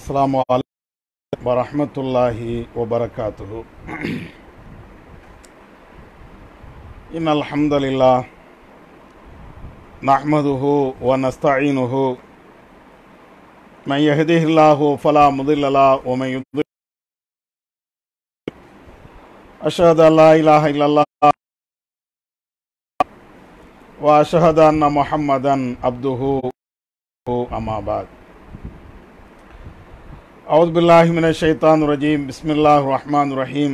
السلام عليكم ورحمة الله وبركاته إن الحمد لله نحمده ونستعينه من يهده الله فلا مضل له ومن يضلل أشهد أن لا إله إلا الله وأشهد أن محمدا عبده أما بعد أعوذ بالله من الشيطان الرجيم بسم الله الرحمن الرحيم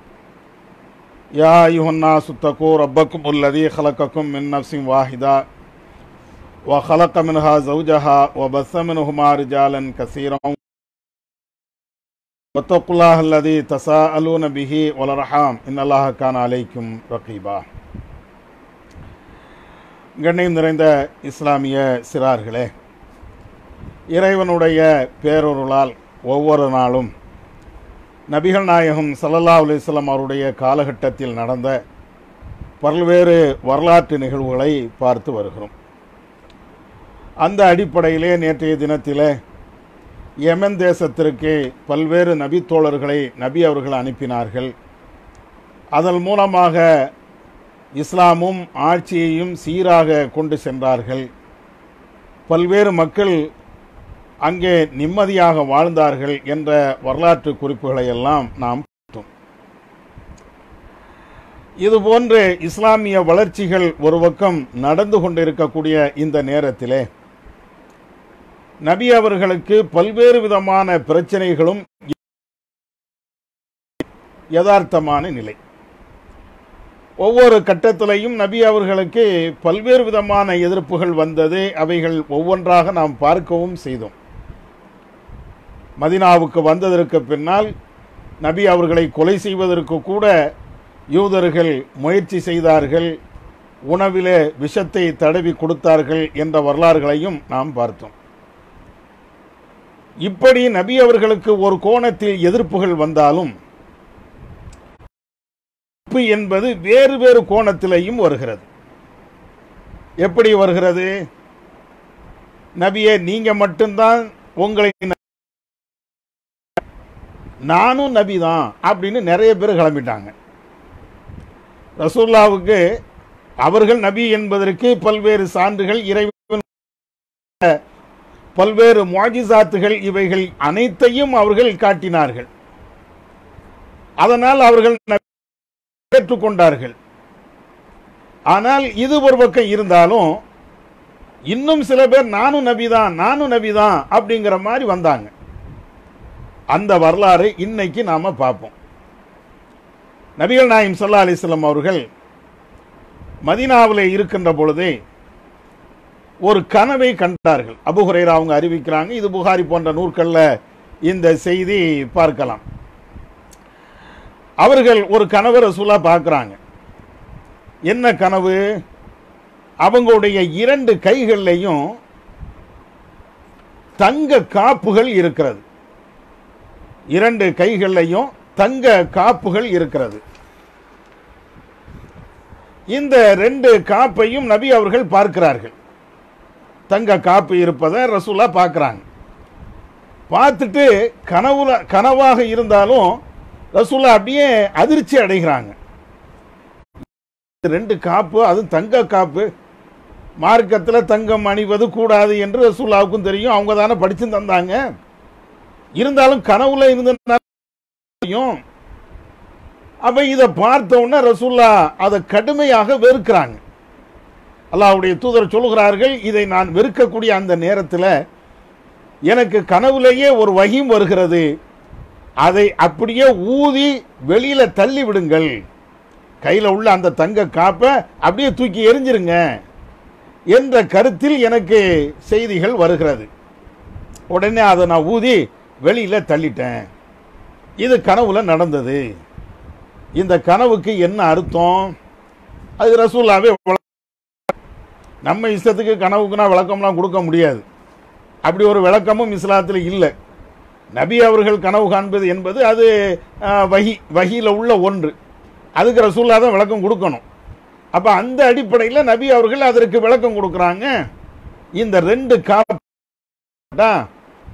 يا أيها الناس اتقوا ربكم الذي خلقكم من نفس واحدة وخلق منها زوجها وبث منهما رجالا كثيرا واتقوا الله الذي تساءلون به والأرحام إن الله كان عليكم رقيبا கண்ணியம் நிறைந்த இஸ்லாமிய சிறார்களே இறைவனுடைய பேரொருளால் ஒவ்வொரு நாளும் நபிகள் நாயகம் சல்லல்லா அலிஸ்லாம் அவருடைய காலகட்டத்தில் நடந்த பல்வேறு வரலாற்று நிகழ்வுகளை பார்த்து வருகிறோம் அந்த அடிப்படையிலே நேற்றைய தினத்திலே யமன் தேசத்திற்கு பல்வேறு நபி தோழர்களை நபி அவர்கள் அனுப்பினார்கள் அதன் மூலமாக இஸ்லாமும் ஆட்சியையும் சீராக கொண்டு சென்றார்கள் பல்வேறு மக்கள் அங்கே நிம்மதியாக வாழ்ந்தார்கள் என்ற வரலாற்று குறிப்புகளை எல்லாம் நாம் பார்த்தோம் இதுபோன்று இஸ்லாமிய வளர்ச்சிகள் ஒரு பக்கம் நடந்து கொண்டிருக்கக்கூடிய இந்த நேரத்திலே நபி அவர்களுக்கு பல்வேறு விதமான பிரச்சனைகளும் யதார்த்தமான நிலை ஒவ்வொரு கட்டத்திலையும் நபி அவர்களுக்கு பல்வேறு விதமான எதிர்ப்புகள் வந்தது அவைகள் ஒவ்வொன்றாக நாம் பார்க்கவும் செய்தோம் மதினாவுக்கு வந்ததற்கு பின்னால் நபி அவர்களை கொலை செய்வதற்கு கூட யூதர்கள் முயற்சி செய்தார்கள் உணவிலே விஷத்தை தடவி கொடுத்தார்கள் என்ற வரலாறுகளையும் நாம் பார்த்தோம் இப்படி நபி அவர்களுக்கு ஒரு கோணத்தில் எதிர்ப்புகள் வந்தாலும் எதிர்ப்பு என்பது வேறு வேறு கோணத்திலையும் வருகிறது எப்படி வருகிறது நபியே நீங்க மட்டும்தான் உங்களை நானும் நபி தான் அப்படின்னு நிறைய பேர் கிளம்பிட்டாங்க ரசூல்லாவுக்கு அவர்கள் நபி என்பதற்கு பல்வேறு சான்றுகள் இறைவன் பல்வேறு முவாஜிசாத்துகள் இவைகள் அனைத்தையும் அவர்கள் காட்டினார்கள் அதனால் அவர்கள் ஏற்றுக்கொண்டார்கள் ஆனால் இது ஒரு பக்கம் இருந்தாலும் இன்னும் சில பேர் நானும் நபிதான் நானும் நபிதான் அப்படிங்கிற மாதிரி வந்தாங்க அந்த வரலாறு இன்னைக்கு நாம பார்ப்போம் நபிகள் நாயம் சல்லா அலிஸ்லாம் அவர்கள் மதினாவில் இருக்கின்ற பொழுதே ஒரு கனவை கண்டார்கள் அபுஹுரைரா அவங்க அறிவிக்கிறாங்க இது புகாரி போன்ற நூற்கள்ல இந்த செய்தி பார்க்கலாம் அவர்கள் ஒரு கனவு ரசூலா பார்க்குறாங்க என்ன கனவு அவங்களுடைய இரண்டு கைகள்லையும் தங்க காப்புகள் இருக்கிறது இரண்டு கைகள்லையும் தங்க காப்புகள் இருக்கிறது இந்த ரெண்டு காப்பையும் நபி அவர்கள் பார்க்கிறார்கள் தங்க காப்பு இருப்பதை ரசூலா பார்க்குறாங்க பார்த்துட்டு கனவுல கனவாக இருந்தாலும் ரசூலா அப்படியே அதிர்ச்சி அடைகிறாங்க ரெண்டு காப்பு அது தங்க காப்பு மார்க்கத்தில் தங்கம் அணிவது கூடாது என்று ரசூலாவுக்கும் தெரியும் அவங்க தானே படிச்சு தந்தாங்க இருந்தாலும் கனவுல இருந்தும் அப்ப இதை பார்த்த உடனே ரசூல்லா அதை கடுமையாக வெறுக்கிறாங்க அல்லாவுடைய தூதர் சொல்லுகிறார்கள் இதை நான் வெறுக்கக்கூடிய அந்த நேரத்தில் எனக்கு கனவுலேயே ஒரு வகிம் வருகிறது அதை அப்படியே ஊதி வெளியில தள்ளி விடுங்கள் கையில் உள்ள அந்த தங்க காப்பை அப்படியே தூக்கி எரிஞ்சிருங்க என்ற கருத்தில் எனக்கு செய்திகள் வருகிறது உடனே அதை நான் ஊதி வெளியில தள்ளிட்டேன் இது கனவுல நடந்தது இந்த கனவுக்கு என்ன அர்த்தம் அது ரசூல்லாவே நம்ம இஷ்டத்துக்கு கனவுக்குனா விளக்கம்லாம் கொடுக்க முடியாது அப்படி ஒரு விளக்கமும் இஸ்லாத்தில் இல்லை நபி அவர்கள் கனவு காண்பது என்பது அது வகி வகியில் உள்ள ஒன்று அதுக்கு ரசூல்லா தான் விளக்கம் கொடுக்கணும் அப்போ அந்த அடிப்படையில் நபி அவர்கள் அதற்கு விளக்கம் கொடுக்குறாங்க இந்த ரெண்டு காப்பா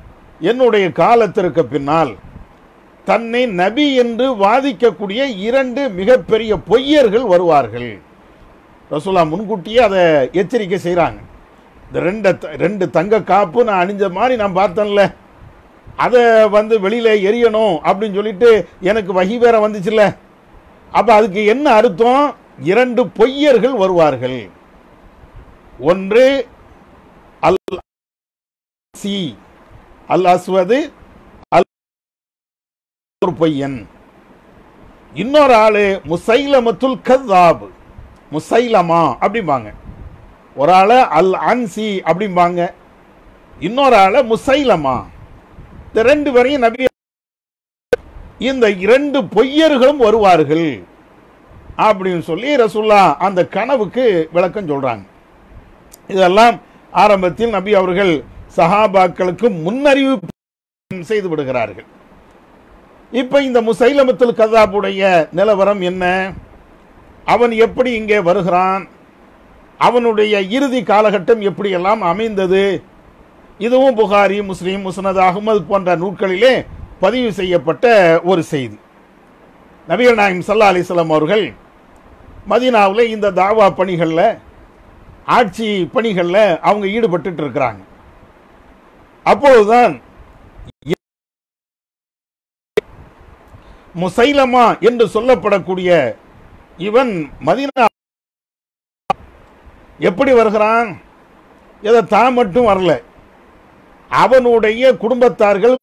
என்னுடைய காலத்திற்கு பின்னால் தன்னை நபி என்று வாதிக்கக்கூடிய இரண்டு மிகப்பெரிய பொய்யர்கள் வருவார்கள் ரசூலா முன்கூட்டியே அதை எச்சரிக்கை செய்கிறாங்க இந்த ரெண்டு ரெண்டு தங்க காப்பு நான் அணிஞ்ச மாதிரி நான் பார்த்தேன்ல அதை வந்து வெளியில எரியணும் அப்படின்னு சொல்லிட்டு எனக்கு வகி வேற வந்துச்சுல்ல அப்ப அதுக்கு என்ன அர்த்தம் இரண்டு பொய்யர்கள் வருவார்கள் ஒன்று அல் சி அல் அஸ்வது அல் ஒரு பொய்யன் இன்னொரு ஆளு முசைலமத்துல் கதாப் முசைலமா அப்படிம்பாங்க ஒரு ஆளை அல் அன்சி அப்படிம்பாங்க இன்னொரு ஆளை முசைலமா இந்த ரெண்டு பேரையும் நபி இந்த இரண்டு பொய்யர்களும் வருவார்கள் அப்படின்னு சொல்லி ரசூல்லா அந்த கனவுக்கு விளக்கம் சொல்றாங்க இதெல்லாம் ஆரம்பத்தில் நபி அவர்கள் சஹாபாக்களுக்கு முன்னறிவிப்பு செய்து விடுகிறார்கள் இப்ப இந்த முசைலமத்துல் கதாபுடைய நிலவரம் என்ன அவன் எப்படி இங்கே வருகிறான் அவனுடைய இறுதி காலகட்டம் எப்படியெல்லாம் அமைந்தது இதுவும் புகாரி முஸ்லீம் முஸ்னத் அகமது போன்ற நூல்களிலே பதிவு செய்யப்பட்ட ஒரு செய்தி நபிகள் நாயம் சல்லா அலிஸ்லாம் அவர்கள் மதீனாவில் இந்த தாவா பணிகளில் ஆட்சி பணிகளில் அவங்க ஈடுபட்டு இருக்கிறாங்க அப்பொழுதுதான் முசைலமா என்று சொல்லப்படக்கூடிய இவன் மதீனா எப்படி வருகிறான் இதை தான் மட்டும் வரல அவனுடைய குடும்பத்தார்கள்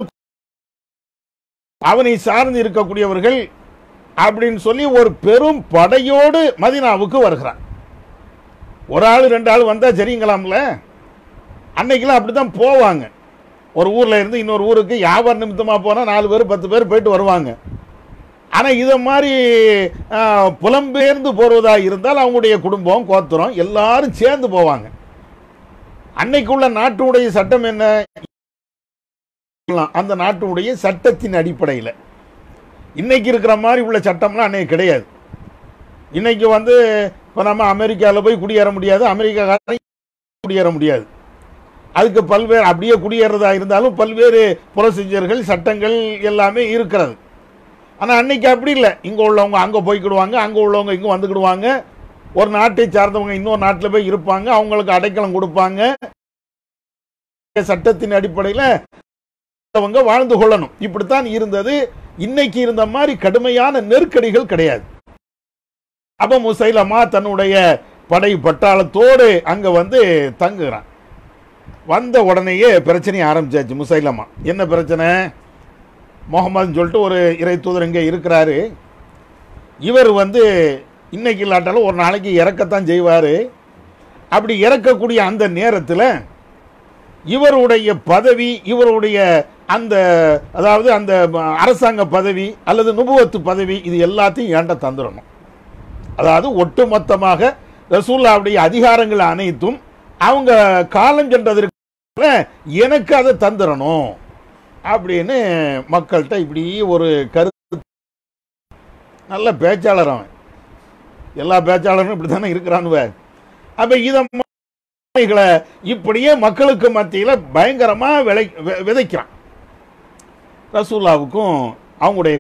அவனை சார்ந்து இருக்கக்கூடியவர்கள் அப்படின்னு சொல்லி ஒரு பெரும் படையோடு மதினாவுக்கு வருகிறான் ஒரு ஆள் ரெண்டு ஆள் வந்தா சரிங்களாம்ல அன்னைக்கெல்லாம் அப்படித்தான் போவாங்க ஒரு ஊர்ல இருந்து இன்னொரு ஊருக்கு வியாபார நிமித்தமா போனா நாலு பேர் பத்து பேர் போயிட்டு வருவாங்க ஆனா இத மாதிரி ஆ, புலம்பெயர்ந்து போறதா இருந்தால் அவங்களுடைய குடும்பம் கோத்திரம் எல்லாரும் சேர்ந்து போவாங்க அன்னைக்குள்ள நாட்டுடைய சட்டம் என்ன அந்த நாட்டுடைய சட்டத்தின் அடிப்படையில் இன்னைக்கு இருக்கிற மாதிரி உள்ள சட்டம்லாம் அன்னைக்கு கிடையாது இன்னைக்கு வந்து இப்போ நம்ம அமெரிக்காவில் போய் குடியேற முடியாது அமெரிக்காக்காரன் குடியேற முடியாது அதுக்கு பல்வேறு அப்படியே குடியேறதா இருந்தாலும் பல்வேறு ப்ரொசீஜர்கள் சட்டங்கள் எல்லாமே இருக்கிறது ஆனால் அன்னைக்கு அப்படி இல்லை இங்கே உள்ளவங்க அங்கே போய்க்கிடுவாங்க அங்கே உள்ளவங்க இங்கே வந்துக்கிடுவாங்க ஒரு நாட்டை சார்ந்தவங்க இன்னொரு நாட்டில் போய் இருப்பாங்க அவங்களுக்கு அடைக்கலம் கொடுப்பாங்க சட்டத்தின் அடிப்படையில் அவங்க வாழ்ந்து கொள்ளணும் இப்படித்தான் இருந்தது இன்னைக்கு இருந்த மாதிரி கடுமையான நெருக்கடிகள் கிடையாது அப்ப முசைலமா தன்னுடைய படை பட்டாளத்தோடு அங்க வந்து தங்குகிறான் வந்த உடனேயே பிரச்சனை ஆரம்பிச்சாச்சு முசைலமா என்ன பிரச்சனை முகமதுன்னு சொல்லிட்டு ஒரு இறை தூதர் இங்கே இருக்கிறாரு இவர் வந்து இன்னைக்கு இல்லாட்டாலும் ஒரு நாளைக்கு இறக்கத்தான் செய்வார் அப்படி இறக்கக்கூடிய அந்த நேரத்தில் இவருடைய பதவி இவருடைய அந்த அதாவது அந்த அரசாங்க பதவி அல்லது நுபுவத்து பதவி இது எல்லாத்தையும் ஏண்ட தந்துடணும் அதாவது ஒட்டுமொத்தமாக ரசூல்லாவுடைய அதிகாரங்கள் அனைத்தும் அவங்க காலம் சென்றதற்கு எனக்கு அதை தந்துடணும் அப்படின்னு மக்கள்கிட்ட இப்படி ஒரு கருத்து நல்ல பேச்சாளர் அவன் எல்லா பேச்சாளரும் இப்படி தானே இருக்கிறானுவ அப்ப இதை உண்மைகளை இப்படியே மக்களுக்கு மத்தியில பயங்கரமா விளை வி- விதைக்கிறான் ரசூல்லாவுக்கும் அவங்களுடைய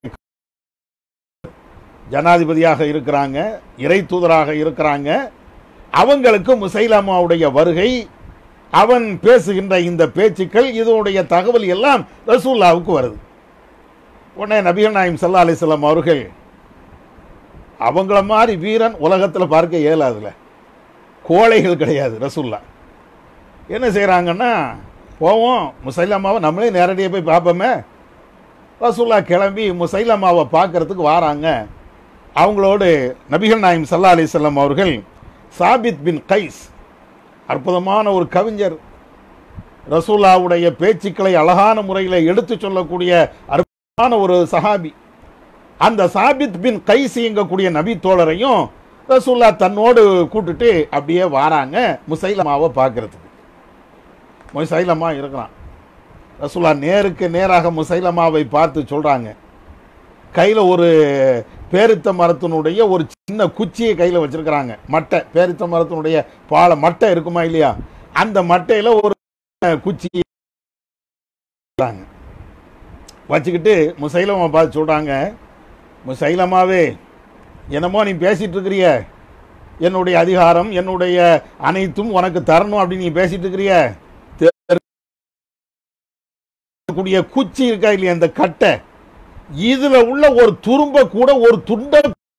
ஜனாதிபதியாக இருக்கிறாங்க இறை தூதராக இருக்கிறாங்க அவங்களுக்கு முசைலாமாவுடைய வருகை அவன் பேசுகின்ற இந்த பேச்சுக்கள் இதனுடைய தகவல் எல்லாம் ரசூல்லாவுக்கு வருது உடனே நபிகள் நாயம் சல்லா அலிஸ்லாம் அவர்கள் அவங்கள மாதிரி வீரன் உலகத்தில் பார்க்க இயலாதுல கோழைகள் கிடையாது ரசூல்லா என்ன செய்கிறாங்கன்னா போவோம் முசைலம்மாவை நம்மளே நேரடியாக போய் பார்ப்போமே ரசூல்லா கிளம்பி முசைலம்மாவை பார்க்கறதுக்கு வாராங்க அவங்களோடு நபிகள் நாயம் சல்லா அலிசல்லாம் அவர்கள் சாபித் பின் கைஸ் அற்புதமான ஒரு கவிஞர் ரசூல்லாவுடைய பேச்சுக்களை அழகான முறையில் எடுத்து சொல்லக்கூடிய அற்புதமான ஒரு சஹாபி அந்த சாபித் பின் கைஸ் இயங்கக்கூடிய நபி தோழரையும் ரசூல்லா தன்னோடு கூட்டுட்டு அப்படியே வாராங்க முசைலமாவை பார்க்கறதுக்கு முசைலமா இருக்கிறான் ரசூல்லா நேருக்கு நேராக முசைலமாவை பார்த்து சொல்றாங்க கையில் ஒரு பேரித்த மரத்தினுடைய ஒரு சின்ன குச்சியை கையில் வச்சிருக்கிறாங்க மட்டை பேரித்த மரத்தினுடைய பாலை மட்டை இருக்குமா இல்லையா அந்த மட்டையில் ஒரு குச்சி வச்சுக்கிறாங்க வச்சுக்கிட்டு முசைலமா பார்த்து சொல்றாங்க முசைலமாவே என்னமோ நீ பேசிட்டு இருக்கிறிய என்னுடைய அதிகாரம் என்னுடைய அனைத்தும் உனக்கு தரணும் அப்படின்னு நீ பேசிட்டு இருக்கிறிய கூடிய குச்சி இருக்கா இல்லையா அந்த கட்டை இதுல உள்ள ஒரு துரும்ப கூட ஒரு துண்ட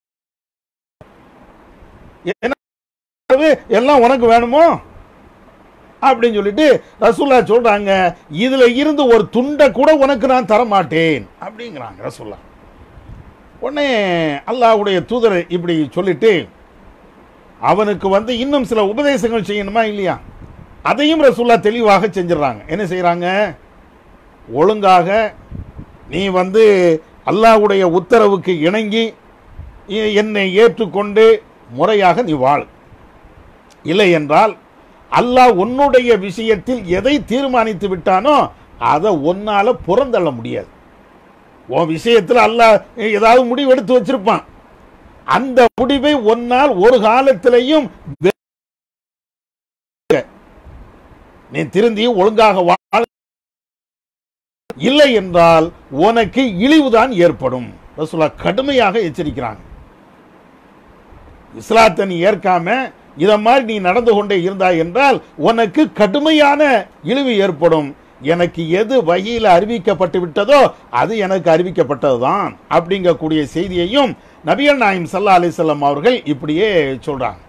என்ன எல்லாம் உனக்கு வேணுமோ அப்படின்னு சொல்லிட்டு ரசூல்லா சொல்றாங்க இதுல இருந்து ஒரு துண்டை கூட உனக்கு நான் தர மாட்டேன் அப்படிங்கிறாங்க ரசூல்லா உடனே அல்லாஹ்வுடைய தூதர் இப்படி சொல்லிட்டு அவனுக்கு வந்து இன்னும் சில உபதேசங்கள் செய்யணுமா இல்லையா அதையும் ரசூல்லா தெளிவாக செஞ்சிடறாங்க என்ன செய்றாங்க ஒழுங்காக நீ வந்து அல்லாஹ்வுடைய உத்தரவுக்கு இணங்கி இ- என்னை ஏற்றுக்கொண்டு முறையாக நீ வாழ் இல்லை என்றால் அல்லாஹ் உன்னுடைய விஷயத்தில் எதை தீர்மானித்து விட்டானோ அதை ஒன்னால புறந்தள்ள முடியாது உன் விஷயத்தில் அல்லாஹ் ஏதாவது முடிவு எடுத்து வச்சிருப்பான் அந்த முடிவை ஒன்னால் ஒரு காலத்திலையும் வெ- நீ திருந்தி ஒழுங்காக வாழ இல்லை என்றால் உனக்கு இழிவுதான் ஏற்படும் ரசூலா கடுமையாக எச்சரிக்கிறாங்க இஸ்லாத்தை நீ ஏற்காம இத மாதிரி நீ நடந்து கொண்டே இருந்தாய் என்றால் உனக்கு கடுமையான இழிவு ஏற்படும் எனக்கு எது வகையில் அறிவிக்கப்பட்டு விட்டதோ அது எனக்கு அறிவிக்கப்பட்டதுதான் அப்படிங்கக்கூடிய செய்தியையும் நபிகள் நாயம் சல்லா அலிசல்லாம் அவர்கள் இப்படியே சொல்றாங்க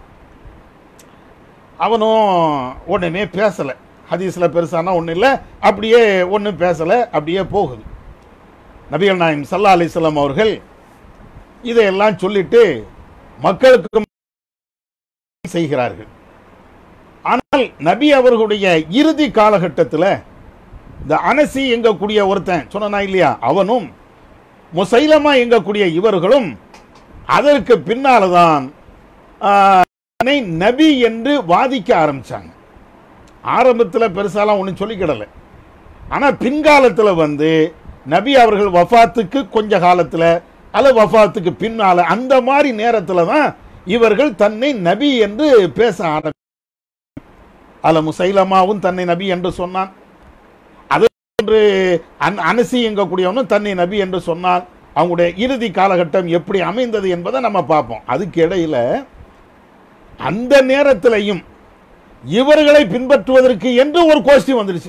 அவனும் உடனே பேசல ஹதீஸ்ல பெருசானா ஒன்றும் இல்லை அப்படியே ஒன்றும் பேசல அப்படியே போகுது நபிகள் நாயம் சல்லா அலிசல்லாம் அவர்கள் இதையெல்லாம் சொல்லிட்டு மக்களுக்கு செய்கிறார்கள் ஆனால் நபி அவர்களுடைய இறுதி காலகட்டத்தில் இந்த அனசி எங்கக்கூடிய ஒருத்தன் சொன்னா இல்லையா அவனும் முசைலமா எங்கக்கூடிய இவர்களும் அதற்கு பின்னால்தான் ஆஹ், தன்னை நபி என்று வாதிக்க ஆரம்பிச்சாங்க ஆரம்பத்தில் பெருசாலாம் ஒன்றும் சொல்லிக்கிடலை ஆனால் பின்காலத்தில் வந்து நபி அவர்கள் வஃபாத்துக்கு கொஞ்ச காலத்தில் அல்லது வஃபாத்துக்கு பின்னால அந்த மாதிரி நேரத்தில் தான் இவர்கள் தன்னை நபி என்று பேச ஆரம்பி அல முசைலமாவும் தன்னை நபி என்று சொன்னான் அதே போன்று அன் அனசி எங்கக்கூடியவனும் தன்னை நபி என்று சொன்னான் அவங்களுடைய இறுதி காலகட்டம் எப்படி அமைந்தது என்பதை நம்ம பார்ப்போம் அதுக்கு இடையில அந்த நேரத்திலையும் இவர்களை பின்பற்றுவதற்கு என்று ஒரு கோஷ்டி வந்துடுச்சு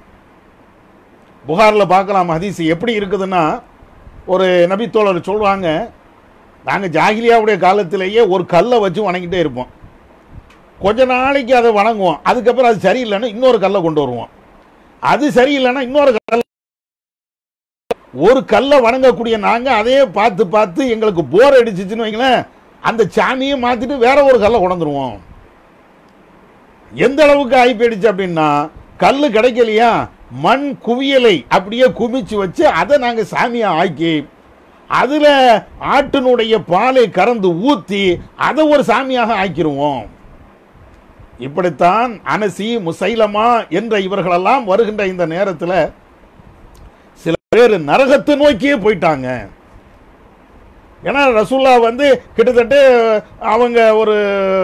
புகார்ல பார்க்கலாம் ஹதீஸ் எப்படி இருக்குதுன்னா ஒரு நபித்தோழர் சொல்றாங்க நாங்க ஜாகிலியாவுடைய காலத்திலேயே ஒரு கல்லை வச்சு வணங்கிட்டே இருப்போம் கொஞ்ச நாளைக்கு அதை வணங்குவோம் அதுக்கப்புறம் அது சரியில்லைன்னா இன்னொரு கல்லை கொண்டு வருவோம் அது சரியில்லைன்னா இன்னொரு கல்லை ஒரு கல்லை வணங்கக்கூடிய நாங்க அதையே பார்த்து பார்த்து எங்களுக்கு போர் அடிச்சிச்சுன்னு வைங்களேன் அந்த சாமியை மாத்திட்டு வேற ஒரு கல்லை கொண்டுருவோம் எந்த அளவுக்கு ஆகி போயிடுச்சு அப்படின்னா கல்லு கிடைக்கலையா மண் குவியலை அப்படியே குமிச்சு வச்சு அதை நாங்க சாமியா ஆக்கி அதுல ஆட்டினுடைய பாலை கறந்து ஊத்தி அதை ஒரு சாமியாக ஆக்கிருவோம் இப்படித்தான் அனசி முசைலமா என்ற இவர்களெல்லாம் வருகின்ற இந்த நேரத்தில் சில பேர் நரகத்தை நோக்கியே போயிட்டாங்க ஏன்னா ரசூல்லா வந்து கிட்டத்தட்ட அவங்க ஒரு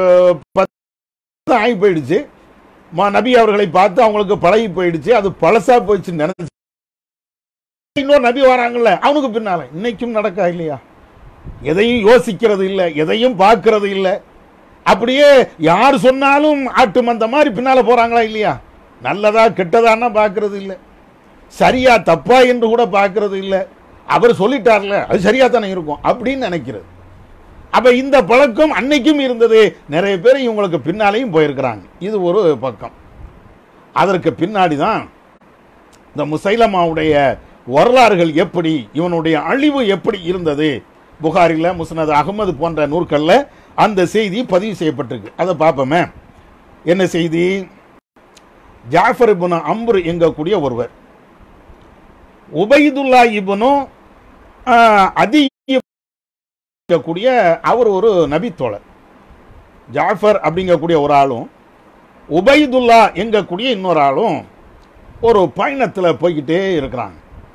பத்து ஆகி போயிடுச்சு ம- நபி அவர்களை பார்த்து அவங்களுக்கு பழகி போயிடுச்சு அது பழசா போயிடுச்சு நினைச்சு இன்னொரு நபி வராங்கல்ல அவனுக்கு பின்னால இன்னைக்கும் நடக்கா இல்லையா எதையும் யோசிக்கிறது இல்லை எதையும் பார்க்கிறது இல்லை அப்படியே யார் சொன்னாலும் ஆட்டு மந்த மாதிரி பின்னால போறாங்களா இல்லையா நல்லதா கெட்டதான்னா பார்க்கிறது இல்லை சரியா தப்பா என்று கூட பார்க்கிறது இல்லை அவர் சொல்லிட்டார்ல அது சரியா தானே இருக்கும் அப்படின்னு நினைக்கிறது அப்ப இந்த பழக்கம் அன்னைக்கும் இருந்தது நிறைய பேர் இவங்களுக்கு பின்னாலேயும் போயிருக்கிறாங்க இது ஒரு பக்கம் அதற்கு பின்னாடி தான் இந்த முசைலமாவுடைய வரலாறுகள் எப்படி இவனுடைய அழிவு எப்படி இருந்தது புகாரில் முஸ்னத் அகமது போன்ற நூற்கள்ல அந்த செய்தி பதிவு செய்யப்பட்டிருக்கு அதை பார்ப்போமே என்ன செய்தி ஜாஃபர் இப்னு அம்ரு எங்கக்கூடிய ஒருவர் உபைதுல்லா இப்னு ஆஹ், அதி கூடிய அவர் ஒரு நபித்தோழர் ஜாஃபர் அப்படிங்கக்கூடிய ஒரு ஆளும் உபைதுல்லா எங்கக்கூடிய இன்னொரு ஆளும் ஒரு பயணத்தில் போய்கிட்டே இருக்கிறாங்க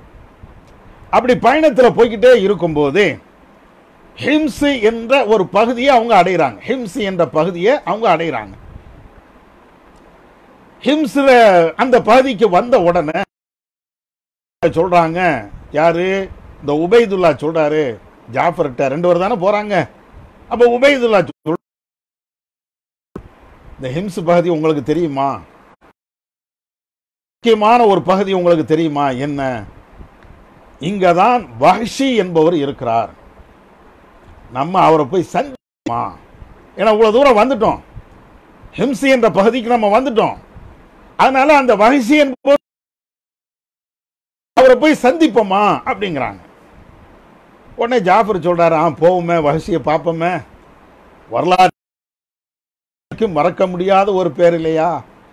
அப்படி பயணத்தில் போய்கிட்டே இருக்கும்போது ஹிம்ஸ் என்ற ஒரு பகுதியை அவங்க அடைகிறாங்க ஹிம்ஸ் என்ற பகுதியை அவங்க அடைகிறாங்க ஹிம்ஸ்ல அந்த பகுதிக்கு வந்த உடனே சொல்றாங்க யாரு இந்த உபைதுல்லா சொல்றாரு ஜாஃபர்கிட்ட ரெண்டு பேர் தானே போறாங்க அப்ப உபைதுல்லா சொல் இந்த ஹிம்ஸ் பகுதி உங்களுக்கு தெரியுமா முக்கியமான ஒரு பகுதி உங்களுக்கு தெரியுமா என்ன இங்கதான் வஹ்ஷி என்பவர் இருக்கிறார் நம்ம அவரை போய் சந்திமா ஏன்னா இவ்வளவு தூரம் வந்துட்டோம் ஹிம்சி என்ற பகுதிக்கு நம்ம வந்துட்டோம் அதனால அந்த வஹ்ஷி என்பவர் அவரை போய் சந்திப்போமா அப்படிங்கிறாங்க உடனே ஜாஃபர் சொல்றாரு ஆ போவோமே வஹ்ஷியை பார்ப்போமே வரலாற்று மறக்க முடியாத ஒரு பேர் இல்லையா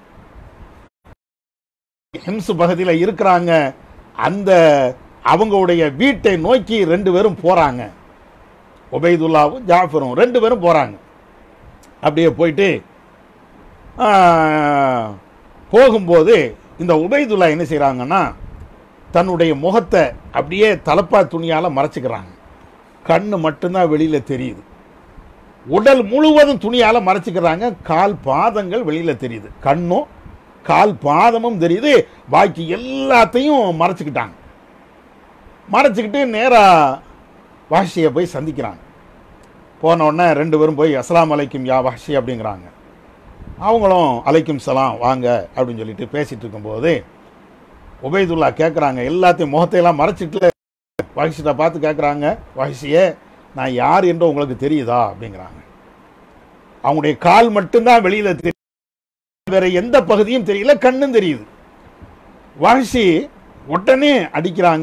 ஹிம்ஸ் பகுதியில் இருக்கிறாங்க அந்த அவங்களுடைய வீட்டை நோக்கி ரெண்டு பேரும் போறாங்க உபைதுல்லாவும் ஜாஃபரும் ரெண்டு பேரும் போறாங்க அப்படியே போயிட்டு ஆ, போகும்போது இந்த உபைதுல்லா என்ன செய்றாங்கன்னா தன்னுடைய முகத்தை அப்படியே தலப்பா துணியால மறைச்சுக்கிறாங்க கண்ணு மட்டும்தான் வெளியில தெரியுது உடல் முழுவதும் துணியால மறைச்சுக்கிறாங்க கால் பாதங்கள் வெளியில தெரியுது கண்ணும் கால் பாதமும் தெரியுது பாக்கி எல்லாத்தையும் மறைச்சுக்கிட்டாங்க மறைச்சுக்கிட்டு நேரா வாஷியை போய் சந்திக்கிறாங்க போன உடனே ரெண்டு பேரும் போய் அஸ்ஸலாமு அலைக்கும் யா வாஷி அப்படிங்கிறாங்க அவங்களும் அலைக்கும் சலாம் வாங்க அப்படின்னு சொல்லிட்டு பேசிட்டு இருக்கும்போது உபைதுல்லா கேட்குறாங்க எல்லாத்தையும் முகத்தையெல்லாம் மறைச்சிட்டு வஹிஷிட்ட பார்த்து கேட்குறாங்க வஹிஷியே நான் யார் என்று உங்களுக்கு தெரியுதா அப்படிங்கிறாங்க அவங்களுடைய கால் மட்டும்தான் வெளியில தெரியும் வேற எந்த பகுதியும் தெரியல கண்ணும் தெரியுது வஹிஷி உடனே அடிக்கிறாங்க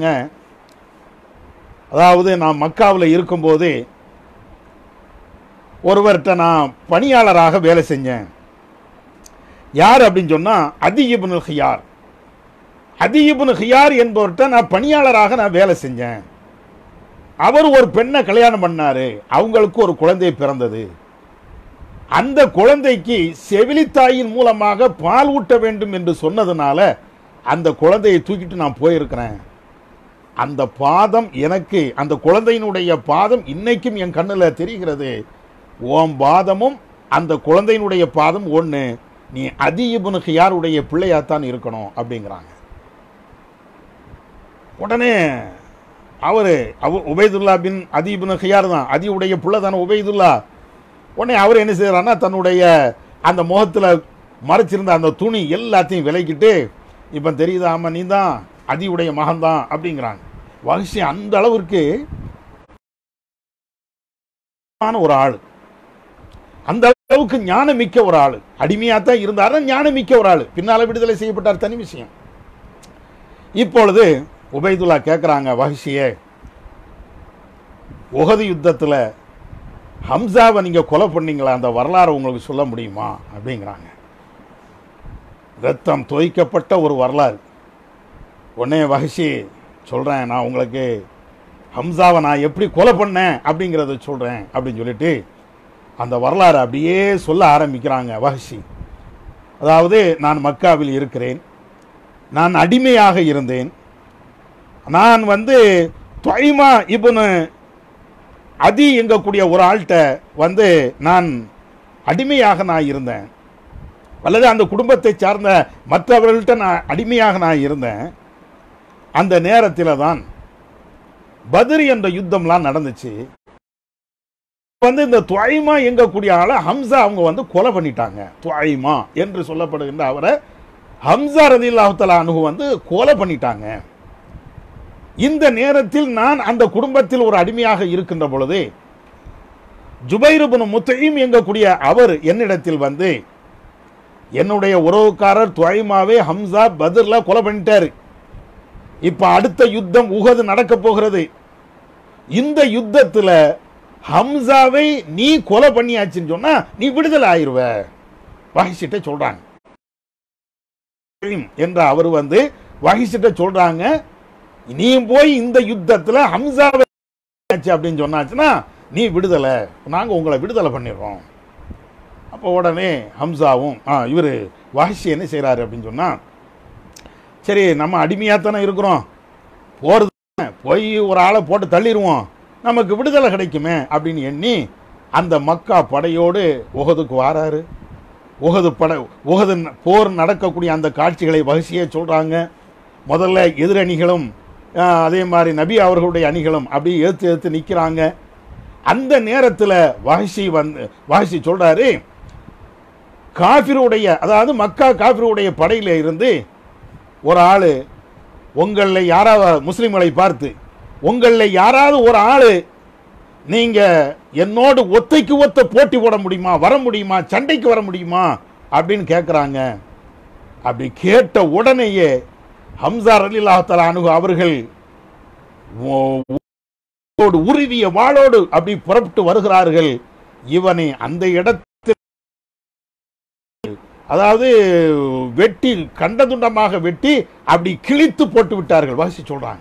அதாவது நான் மக்காவில் இருக்கும்போது ஒருவர்கிட்ட நான் பணியாளராக வேலை செஞ்சேன் யார் அப்படின்னு சொன்னா அதியிபுன் ஹியார் அதியிபுன் ஹியார் என்பவர்கிட்ட நான் பணியாளராக நான் வேலை செஞ்சேன் அவர் ஒரு பெண்ணை கல்யாணம் பண்ணாரு அவங்களுக்கு ஒரு குழந்தை பிறந்தது அந்த குழந்தைக்கு செவிலித்தாயின் மூலமாக பால் ஊட்ட வேண்டும் என்று சொன்னதுனால அந்த குழந்தையை தூக்கிட்டு நான் போயிருக்கிறேன் அந்த பாதம் எனக்கு அந்த குழந்தையினுடைய பாதம் இன்னைக்கும் என் கண்ணுல தெரிகிறது ஓம் பாதமும் அந்த குழந்தையினுடைய பாதம் ஒண்ணு நீ அதிபுனு யாருடைய பிள்ளையாத்தான் இருக்கணும் அப்படிங்கிறாங்க உடனே அவரு அவ உபைதுல்லா பின் அதீபுன் ஹியார் தான் அதியுடைய புள்ள தானே உபைதுல்லா உடனே அவர் என்ன செய்யறாருன்னா தன்னுடைய அந்த முகத்துல மறைச்சிருந்த அந்த துணி எல்லாத்தையும் விலக்கிட்டு இப்ப தெரியுதா ஆமா நீ தான் அதியுடைய மகன்தான் அப்படிங்கிறாங்க வகிஷி அந்த அளவிற்கு ஆன ஒரு ஆளு அந்த அளவுக்கு ஞானமிக்க ஒரு ஆளு அடிமையா தான் இருந்தாரு ஞானமிக்க ஒரு ஆளு பின்னால விடுதலை செய்யப்பட்டார் தனி விஷயம் இப்பொழுது உபைதுல்லா கேட்குறாங்க வஹிஷியே உகது யுத்தத்துல ஹம்சாவை நீங்க கொலை பண்ணீங்களா அந்த வரலாறு உங்களுக்கு சொல்ல முடியுமா அப்படிங்கிறாங்க ரத்தம் தோய்க்கப்பட்ட ஒரு வரலாறு உடனே வஹிஷி சொல்றேன் நான் உங்களுக்கு ஹம்சாவை நான் எப்படி கொலை பண்ணேன் அப்படிங்கிறத சொல்றேன் அப்படின்னு சொல்லிட்டு அந்த வரலாறு அப்படியே சொல்ல ஆரம்பிக்கிறாங்க வஹிஷி அதாவது நான் மக்காவில் இருக்கிறேன் நான் அடிமையாக இருந்தேன் நான் வந்து தொய்மா இப்னு அதி எங்கக்கூடிய ஒரு ஆள்கிட்ட வந்து நான் அடிமையாக நான் இருந்தேன் அல்லது அந்த குடும்பத்தை சார்ந்த மற்றவர்கள்ட்ட நான் அடிமையாக நான் இருந்தேன் அந்த நேரத்தில் தான் பத்ரி என்ற யுத்தம்லாம் நடந்துச்சு வந்து இந்த துவைமா எங்கக்கூடிய ஆளை ஹம்சா அவங்க வந்து கொலை பண்ணிட்டாங்க துவைமா என்று சொல்லப்படுகின்ற அவரை ஹம்சா ரதில்லாஹுத்தலா அனுகு வந்து கொலை பண்ணிட்டாங்க இந்த நேரத்தில் நான் அந்த குடும்பத்தில் ஒரு அடிமையாக இருக்கின்ற பொழுது ஜுபைருபுன் முத்தையும் எங்கக்கூடிய அவர் என்னிடத்தில் வந்து என்னுடைய உறவுக்காரர் துவைமாவே ஹம்சா பத்ர்ல கொலை பண்ணிட்டாரு இப்ப அடுத்த யுத்தம் உகது நடக்க போகிறது இந்த யுத்தத்துல ஹம்சாவை நீ கொலை பண்ணியாச்சுன்னு சொன்னா நீ விடுதலை ஆயிருவ வகிசிட்ட சொல்றாங்க என்ற அவர் வந்து வகிசிட்ட சொல்றாங்க நீ போய் இந்த யுத்தத்துல ஹம்சாவை ஆச்சு அப்படின்னு சொன்னாச்சுன்னா நீ விடுதலை நாங்க உங்களை விடுதலை பண்ணிடுறோம் அப்போ உடனே ஹம்சாவும் ஆ இவர் வாஷி என்ன செய்றாரு அப்படின்னு சொன்னா சரி நம்ம அடிமையாக தானே இருக்கிறோம் போறது தானே, போய் ஒரு ஆளை போட்டு தள்ளிடுவோம் நமக்கு விடுதலை கிடைக்குமே அப்படின்னு எண்ணி அந்த மக்கா படையோடு உகதுக்கு வாராரு உகது படை உகது ந- போர் நடக்கக்கூடிய அந்த காட்சிகளை வரிசையே சொல்றாங்க முதல்ல எதிரணிகளும் ஆஹ், அதே மாதிரி நபி அவர்களுடைய அணிகளும் அப்படியே ஏத்து ஏத்து நிற்கிறாங்க அந்த நேரத்தில் வாசி வந்து வாசி சொல்றாரு காஃபிருடைய அதாவது மக்கா காஃபிருடைய படையில இருந்து ஒரு ஆள் உங்களில் யாராவது முஸ்லிம்களை பார்த்து உங்களில் யாராவது ஒரு ஆள் நீங்க என்னோடு ஒத்தைக்கு ஒத்த போட்டி போட முடியுமா வர முடியுமா சண்டைக்கு வர முடியுமா அப்படின்னு கேட்குறாங்க அப்படி கேட்ட உடனேயே ஹம்சா ரலில்லாஹ் அணுகு அவர்கள் ஓ- ஓடு உருவிய வாளோடு அப்படி புறப்பட்டு வருகிறார்கள் இவனை அந்த இடத்தில் அதாவது வெட்டி கண்டதுண்டமாக வெட்டி அப்படி கிழித்து போட்டு விட்டார்கள் வாசி சொல்றாங்க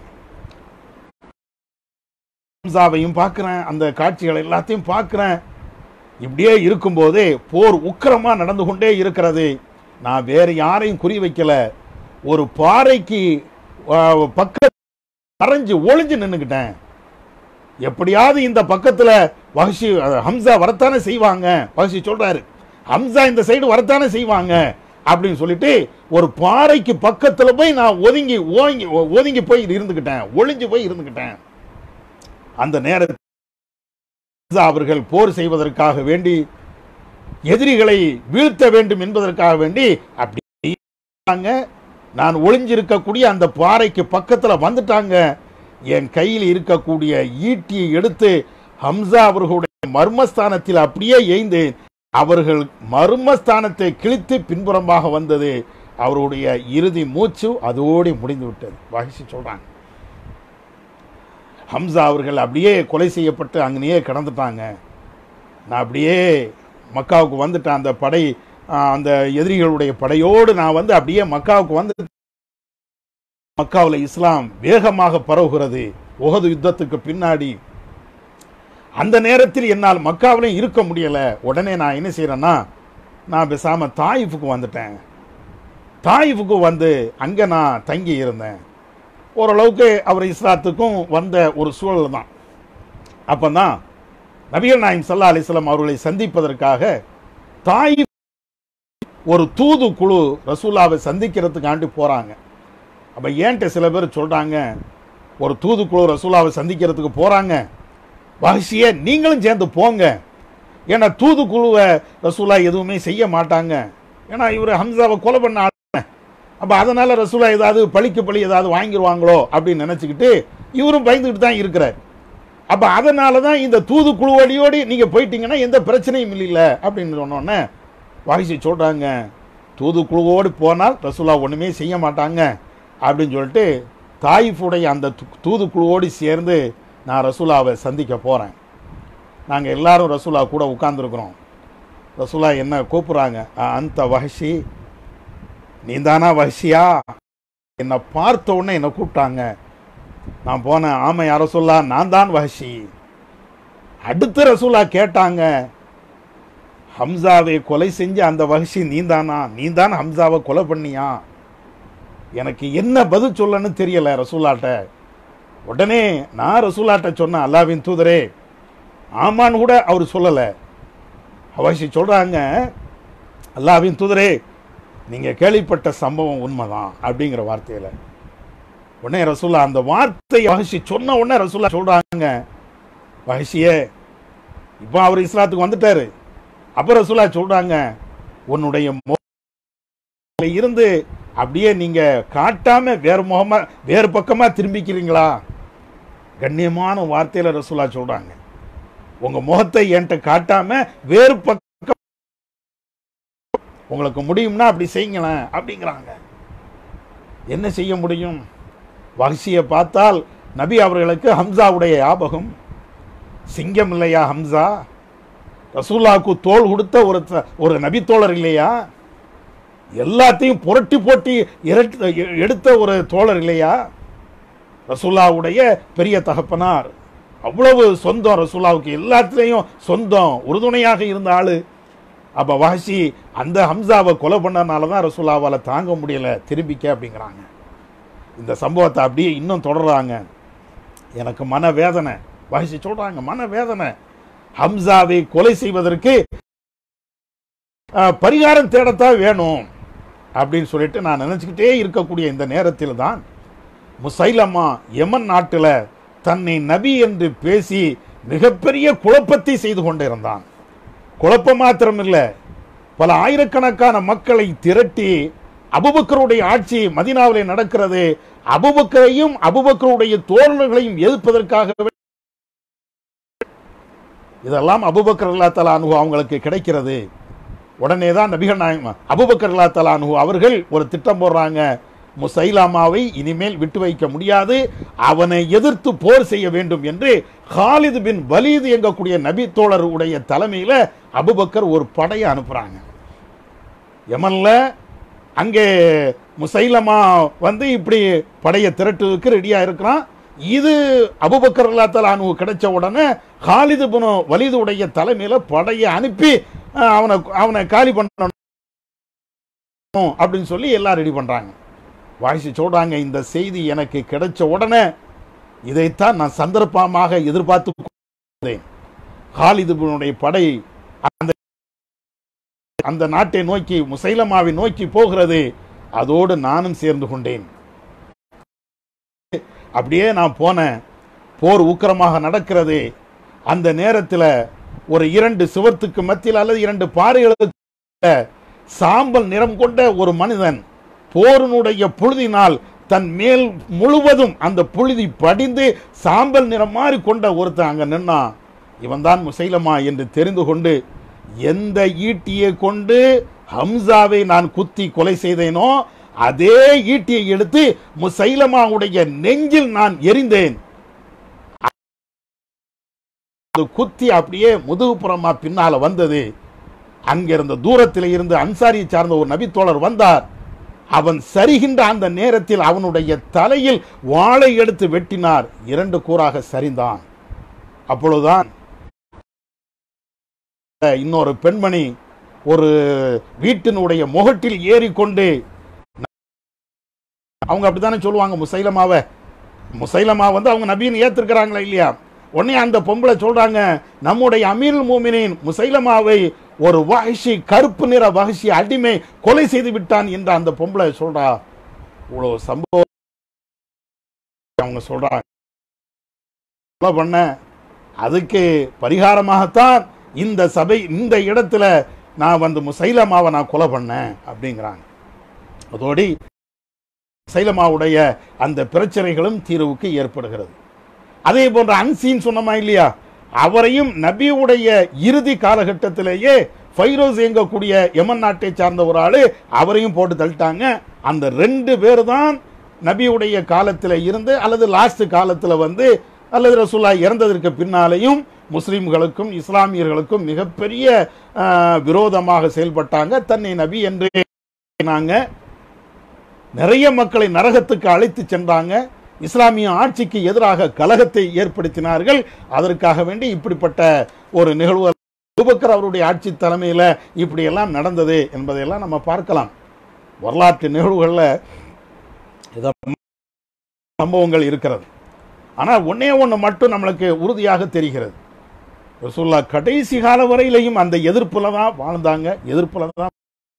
ஹம்சாவையும் பார்க்கிறேன் அந்த காட்சிகள் எல்லாத்தையும் பார்க்கிறேன் இப்படியே இருக்கும்போதே போர் உக்கிரமா நடந்து கொண்டே இருக்கிறது நான் வேற யாரையும் குறி வைக்கல ஒரு பாறைக்கு பக்க மறைஞ்சு ஒளிஞ்சு நின்னுக்கிட்டேன் எப்படியாவது இந்த பக்கத்துல வஹஷி அஹ், ஹம்சா வரத்தானே செய்வாங்க வஹஷி சொல்றாரு ஹம்சா இந்த சைடு வரத்தானே செய்வாங்க அப்படின்னு சொல்லிட்டு ஒரு பாறைக்கு பக்கத்துல போய் நான் ஒதுங்கி ஓங்கி ஒதுங்கி போய் இருந்துக்கிட்டேன் ஒளிஞ்சு போய் இருந்துக்கிட்டேன் அந்த நேரத்தில் ஹம்சா அவர்கள் போர் செய்வதற்காக வேண்டி எதிரிகளை வீழ்த்த வேண்டும் என்பதற்காக வேண்டி அப்படி இருந்தாங்க. நான் ஒளிஞ்சிருக்கக்கூடிய அந்த பாறைக்கு பக்கத்துல வந்துட்டாங்க என் கையில் இருக்கக்கூடிய ஈட்டியை எடுத்து ஹம்சா அவர்களுடைய மர்மஸ்தானத்தில் அப்படியே எய்ந்து அவர்கள் மர்மஸ்தானத்தை கிழித்து பின்புறமாக வந்தது அவருடைய இறுதி மூச்சு அதோடு முடிந்து விட்டது வகிச்சு சொல்றாங்க ஹம்சா அவர்கள் அப்படியே கொலை செய்யப்பட்டு அங்கேயே கிடந்துட்டாங்க நான் அப்படியே மக்காவுக்கு வந்துட்டேன் அந்த படை ஆ, அந்த எதிரிகளுடைய படையோடு நான் வந்து அப்படியே மக்காவுக்கு வந்து மக்காவில் இஸ்லாம் வேகமாக பரவுகிறது உகது யுத்தத்துக்கு பின்னாடி அந்த நேரத்தில் என்னால் மக்காவிலும் இருக்க முடியல உடனே நான் என்ன செய்யறேன்னா நான் பேசாம தாயிஃபுக்கு வந்துட்டேன் தாயிஃபுக்கு வந்து அங்க நான் தங்கி இருந்தேன் ஓரளவுக்கு அவர் இஸ்லாத்துக்கும் வந்த ஒரு சூழல் தான் அப்பதான் நபிகள் நாயம் சல்லா அலிஸ்லாம் அவர்களை சந்திப்பதற்காக தாய் ஒரு தூது குழு ரசூலாவை சந்திக்கிறதுக்காண்டி போறாங்க அப்ப ஏன்ட்ட சில பேர் சொல்றாங்க ஒரு தூது குழு ரசூலாவை சந்திக்கிறதுக்கு போறாங்க வஹ்ஷியே நீங்களும் சேர்ந்து போங்க ஏன்னா தூது குழுவை ரசூலா எதுவுமே செய்ய மாட்டாங்க ஏன்னா இவர் ஹம்சாவை கொலை பண்ண ஆள் அப்ப அதனால ரசூலா ஏதாவது பழிக்கு பழி ஏதாவது வாங்கிடுவாங்களோ அப்படின்னு நினைச்சுக்கிட்டு இவரும் பயந்துக்கிட்டு தான் இருக்கிறார் அப்ப அதனால தான் இந்த தூது குழுவடியோடு நீங்க போயிட்டீங்கன்னா எந்த பிரச்சனையும் இல்லைல்ல அப்படின்னு சொன்னோன்னே வாகிசி சொல்றாங்க தூது குழுவோடு போனால் ரசூலா ஒண்ணுமே செய்ய மாட்டாங்க அப்படின்னு சொல்லிட்டு தாயிஃபுடைய அந்த து- தூது குழுவோடு சேர்ந்து நான் ரசூலாவை சந்திக்க போறேன் நாங்க எல்லாரும் ரசூலா கூட உட்கார்ந்துருக்குறோம் ரசூலா என்ன கூப்பிடுறாங்க "அ, அந்த வஹஷி நீதானா வஹஷியா என்னை பார்த்த உடனே என்னை கூப்பிட்டாங்க நான் போனேன் ஆமா யார சொல்லா நான் தான் வஹஷி அடுத்த ரசூலா கேட்டாங்க ஹம்சாவை கொலை செஞ்ச அந்த வஹஷி நீதானா நீதான் ஹம்சாவை கொலை பண்ணியா எனக்கு என்ன பதில் சொல்லன்னு தெரியல ரசூலாட்ட உடனே நான் ரசூலாட்ட சொன்னேன் அல்லாவின் தூதரே ஆமான்னு கூட அவர் சொல்லல அவசி சொல்றாங்க அல்லாவின் தூதரே நீங்க கேள்விப்பட்ட சம்பவம் உண்மைதான் அப்படிங்கிற வார்த்தையில உடனே ரசூலா அந்த வார்த்தை வஹஷி சொன்ன உடனே ரசூலா சொல்றாங்க வஹஷியே இப்போ அவர் இஸ்லாத்துக்கு வந்துட்டாரு அப்ப ரசூலா சொல்றாங்க உன்னுடைய முகத்துல இருந்து அப்படியே நீங்க காட்டாம வேறு முகமா வேறு பக்கமா திரும்பிக்கிறீங்களா கண்ணியமான வார்த்தையில ரசூலா சொல்றாங்க உங்க முகத்தை என்கிட்ட காட்டாம வேறு பக்கம் உங்களுக்கு முடியும்னா அப்படி செய்யுங்களேன் அப்படிங்கிறாங்க என்ன செய்ய முடியும் வஹ்ஷியை பார்த்தால் நபி அவர்களுக்கு ஹம்சாவுடைய ஞாபகம் சிங்கம் இல்லையா ஹம்சா ரசூல்லாவுக்கு தோல் கொடுத்த ஒரு த- ஒரு நபி தோழர் இல்லையா எல்லாத்தையும் புரட்டி போட்டி இரட்டு எ- எடுத்த ஒரு தோழர் இல்லையா ரசூல்லாவுடைய பெரிய தகப்பனார் அவ்வளவு சொந்தம் ரசூல்லாவுக்கு எல்லாத்துலேயும் சொந்தம் உறுதுணையாக இருந்த ஆளு அப்ப வாசி அந்த ஹம்சாவை கொலை பண்ணனால தான் ரசூல்லாவால தாங்க முடியல திரும்பிக்க அப்படிங்கிறாங்க இந்த சம்பவத்தை அப்படியே இன்னும் தொடர்றாங்க எனக்கு மன வேதனை வாசி சொல்றாங்க மன வேதனை ஹம்சாவை கொலை செய்வதற்கு அஹ், பரிகாரம் தேடத்தான் வேணும் அப்படின்னு சொல்லிட்டு நான் நினைச்சுக்கிட்டே இருக்கக்கூடிய இந்த நேரத்தில் தான் முசைலமா யமன் நாட்டில் தன்னை நபி என்று பேசி மிகப்பெரிய குழப்பத்தை செய்து கொண்டிருந்தான் குழப்பம் மாத்திரமில்லை பல ஆயிரக்கணக்கான மக்களை திரட்டி அபுபக்கருடைய ஆட்சி மதினாவிலே நடக்கிறது அபுபக்கரையும் அபுபக்கருடைய தோழர்களையும் எதிர்ப்பதற்காக இதெல்லாம் அபுபக்கர் அல்லா தலா அனுகு அவங்களுக்கு கிடைக்கிறது உடனே தான் நபிகள் நாயகம் அபுபக்கர் அல்லா தலா அனுகு அவர்கள் ஒரு திட்டம் போடுறாங்க முசைலாமாவை இனிமேல் விட்டு வைக்க முடியாது அவனை எதிர்த்து போர் செய்ய வேண்டும் என்று ஹாலிது பின் வலீது எங்கக்கூடிய நபி தோழர் உடைய தலைமையில அபுபக்கர் ஒரு படையை அனுப்புறாங்க யமன்ல அங்கே முசைலமா வந்து இப்படி படையை திரட்டுவதற்கு ரெடியா இருக்கிறான் இது அபுபக்கர் அல்லா தலானு கிடைச்ச உடனே ஹாலிது பின் வலீது உடைய தலைமையில படையை அனுப்பி அஹ், அவனை அவனை காலி பண்ணணும் அப்படின்னு சொல்லி எல்லாம் ரெடி பண்றாங்க வாய்ஸ் சொல்றாங்க இந்த செய்தி எனக்கு கிடைச்ச உடனே இதைத்தான் நான் சந்தர்ப்பமாக எதிர்பார்த்து கொண்டிருந்தேன். காலிது பினுடைய படை அந்த அந்த நாட்டை நோக்கி முசைலமாவை நோக்கி போகிறது அதோடு நானும் சேர்ந்து கொண்டேன் அப்படியே நான் போனேன் போர் உக்கிரமாக நடக்கிறது அந்த நேரத்தில் ஒரு இரண்டு சுவர்த்துக்கு மத்தியில் அல்லது இரண்டு பாறைகளுக்கு சாம்பல் நிறம் கொண்ட ஒரு மனிதன் போரினுடைய புழுதினால் தன் மேல் முழுவதும் அந்த புழுதி படிந்து சாம்பல் நிறம் மாதிரி கொண்ட ஒருத்தன் அங்க நின்னான் இவன்தான் முசைலமா என்று தெரிந்து கொண்டு எந்த ஈட்டியை கொண்டு ஹம்சாவை நான் குத்தி கொலை செய்தேனோ அதே ஈட்டியை எடுத்து முசைலமாவுடைய நெஞ்சில் நான் எரிந்தேன் அது குத்தி அப்படியே முதுகுப்புறமா பின்னால வந்தது அங்கிருந்த தூரத்தில் இருந்து அன்சாரியை சார்ந்த ஒரு நபித்தோழர் வந்தார் அவன் சரிகின்ற அந்த நேரத்தில் அவனுடைய தலையில் வாளை எடுத்து வெட்டினார் இரண்டு கூறாக சரிந்தான் அப்பொழுதுதான் இன்னொரு பெண்மணி ஒரு வீட்டினுடைய முகட்டில் ஏறிக்கொண்டு அவங்க அப்படித்தானே சொல்லுவாங்க முசைலமாவை முசைலமா வந்து அவங்க நபின்னு ஏத்திருக்கிறாங்களா இல்லையா உடனே அந்த பொம்பளை சொல்றாங்க நம்முடைய அமீருல் மூமினின் முசைலமாவை ஒரு வகசி கருப்பு நிற வகசி அடிமை கொலை செய்து விட்டான் என்று அந்த பொம்பளை சொல்றா இவ்வளவு சம்பவம் அவங்க சொல்றாங்க கொலை பண்ண அதுக்கு பரிகாரமாகத்தான் இந்த சபை இந்த இடத்துல நான் வந்து முசைலமாவை நான் கொலை பண்ணேன் அப்படிங்கிறாங்க அதோடி சைலமாவுடைய அந்த பிரச்சனைகளும் தீர்வுக்கு ஏற்படுகிறது அதே போன்ற அன்சீன் சொன்னமா இல்லையா அவரையும் நபியுடைய இறுதி காலகட்டத்திலேயே ஃபைரோஸ் இயங்கக்கூடிய யமன் நாட்டை சார்ந்த ஒரு ஆளு அவரையும் போட்டு தள்ளிட்டாங்க அந்த ரெண்டு பேர் தான் நபியுடைய காலத்தில் இருந்து அல்லது லாஸ்ட் காலத்தில் வந்து அல்லது ரசூல்லா இறந்ததற்கு பின்னாலேயும் முஸ்லிம்களுக்கும் இஸ்லாமியர்களுக்கும் மிகப்பெரிய ஆஹ், விரோதமாக செயல்பட்டாங்க தன்னை நபி என்று நாங்க நிறைய மக்களை நரகத்துக்கு அழைத்து சென்றாங்க இஸ்லாமிய ஆட்சிக்கு எதிராக கலகத்தை ஏற்படுத்தினார்கள் அதற்காக வேண்டி இப்படிப்பட்ட ஒரு நிகழ்வு அபூபக்கர் அவருடைய ஆட்சி தலைமையில் இப்படியெல்லாம் நடந்தது என்பதையெல்லாம் நம்ம பார்க்கலாம் வரலாற்று நிகழ்வுகளில் இத சம்பவங்கள் இருக்கிறது ஆனால் ஒண்ணே ஒன்று மட்டும் நம்மளுக்கு உறுதியாக தெரிகிறது ரசூல்லா கடைசி கால வரையிலையும் அந்த எதிர்ப்புல தான் வாழ்ந்தாங்க எதிர்ப்புல தான்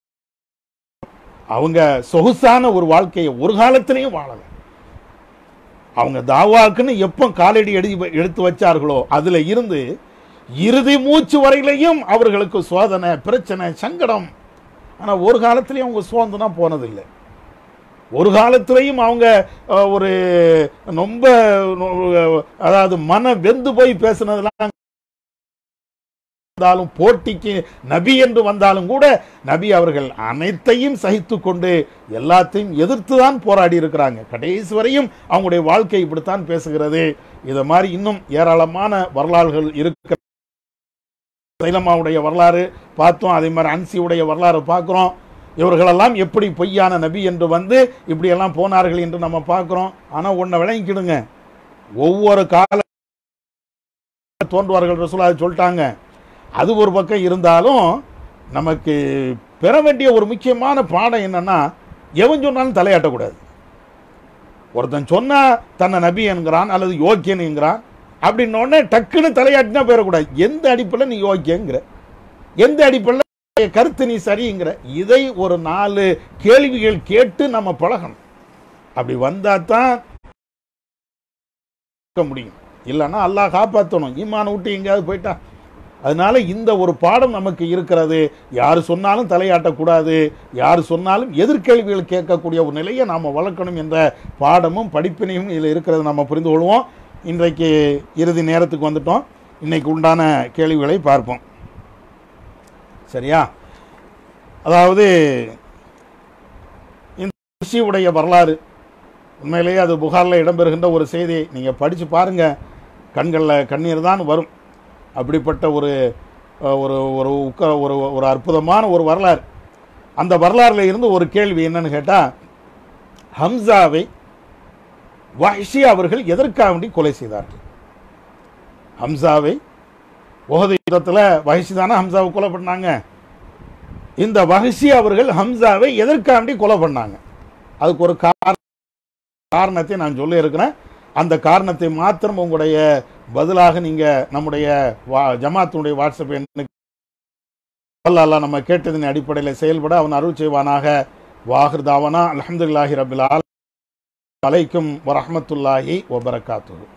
அவங்க சொகுசான ஒரு வாழ்க்கையை ஒரு காலத்திலையும் வாழல அவங்க தாவாக்குன்னு எப்போ காலடி எடி எடுத்து வச்சார்களோ அதுல இருந்து இறுதி மூச்சு வரையிலையும் அவர்களுக்கு சோதனை பிரச்சனை சங்கடம் ஆனா ஒரு காலத்திலையும் அவங்க சோர்ந்துனா போனதில்லை ஒரு காலத்திலையும் அவங்க அஹ், ஒரு ரொம்ப நொ- அதாவது மன வெந்து போய் பேசுனதெல்லாம் வந்தாலும் போட்டிக்கு நபி என்று வந்தாலும் கூட நபி அவர்கள் அனைத்தையும் சகித்து கொண்டு எல்லாத்தையும் எதிர்த்து தான் போராடி இருக்கிறாங்க கடைசி வரையும் அவங்களுடைய வாழ்க்கை இப்படித்தான் பேசுகிறது இத மாதிரி இன்னும் ஏராளமான வரலாறுகள் இருக்கிற சைலமாவுடைய வரலாறு பார்த்தோம் அதே மாதிரி அன்சியுடைய வரலாறு பார்க்கிறோம் இவர்களெல்லாம் எப்படி பொய்யான நபி என்று வந்து இப்படியெல்லாம் போனார்கள் என்று நம்ம பார்க்கிறோம் ஆனா ஒன்றை விளங்கிக்கிடுங்க ஒவ்வொரு கால தோன்றுவார்கள் ரசூலா சொல்லிட்டாங்க அது ஒரு பக்கம் இருந்தாலும் நமக்கு பெற வேண்டிய ஒரு முக்கியமான பாடம் என்னன்னா எவன் சொன்னாலும் தலையாட்டக்கூடாது ஒருத்தன் சொன்னா தன்னை நபி என்கிறான் அல்லது யோக்கியன் என்கிறான் அப்படின்ன உடனே டக்குன்னு தலையாட்டினா போயிடக்கூடாது எந்த அடிப்பில் நீ யோக்கியங்கிற எந்த அடிப்பில் கருத்து நீ சரிங்கிற இதை ஒரு நாலு கேள்விகள் கேட்டு நம்ம பழகணும் அப்படி வந்தா தான் இருக்க முடியும் இல்லைன்னா அல்லாஹ் காப்பாற்றணும் ஈமான் விட்டு எங்கேயாவது போயிட்டா அதனால இந்த ஒரு பாடம் நமக்கு இருக்கிறது யார் சொன்னாலும் தலையாட்டக்கூடாது யார் சொன்னாலும் எதிர்கேள்விகள் கேட்கக்கூடிய ஒரு நிலையை நாம் வளர்க்கணும் என்ற பாடமும் படிப்பினையும் இதில் இருக்கிறது நம்ம புரிந்து கொள்வோம் இன்றைக்கு இறுதி நேரத்துக்கு வந்துட்டோம் இன்னைக்கு உண்டான கேள்விகளை பார்ப்போம் சரியா அதாவது இந்த ரிஷியுடைய வரலாறு உண்மையிலேயே அது புகாரில் இடம்பெறுகின்ற ஒரு செய்தி நீங்கள் படித்து பாருங்கள் கண்களில் கண்ணீர் தான் வரும் அப்படிப்பட்ட ஒரு அஹ், ஒரு ஒரு உக்க ஒரு ஒரு அற்புதமான ஒரு வரலாறு அந்த வரலாறுல இருந்து ஒரு கேள்வி என்னன்னு கேட்டால் ஹம்சாவை வஹ்ஷி அவர்கள் எதற்காக வேண்டி கொலை செய்தார்கள் ஹம்சாவை உஹது யுத்தத்தில் வஹ்ஷி தானே ஹம்சாவை கொலை பண்ணாங்க இந்த வஹ்ஷி அவர்கள் ஹம்சாவை எதற்காக வேண்டி கொலை பண்ணாங்க அதுக்கு ஒரு காரண காரணத்தை நான் சொல்லி இருக்கிறேன் அந்த காரணத்தை மாத்திரம் உங்களுடைய பதிலாக நீங்க நம்முடைய வா ஜமாத்தினுடைய வாட்ஸ்அப் எண்ணுக்கு அல்லாஹ் நம்ம கேட்டதின் அடிப்படையில் செயல்பட அவன் அருள் செய்வானாக வாஹிர் தாவனா அலமதுல்லாஹி ரபில் அலைக்கும் வரஹமத்துல்லாஹி வபரகாத்து